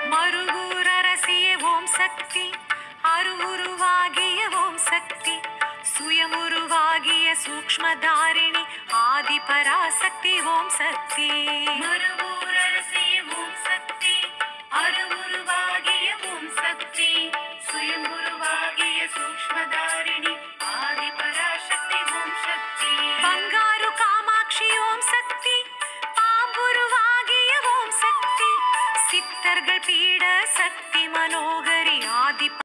மருகூர் அரசிய ஓம் சக்தி அருவுருவாகிய ஓம் சக்தி சுயமுருவாகிய சூக்ஷ்மதாரிணி ஆதி பராசக்தி ஓம் சக்தி மறுவூர் அரசிய ஓம் சக்தி அருவுருவாகிய ஓம் சக்தி சுயம்புருவாகிய சூக்ஷ்மதாரிணி ஆதி பராசக்தி ஓம் சக்தி பங்காரு காமாட்சி ஓம் சக்தி பாம்புருவாகிய ஓம் சக்தி சித்தர்கள் பீட சக்தி மனோக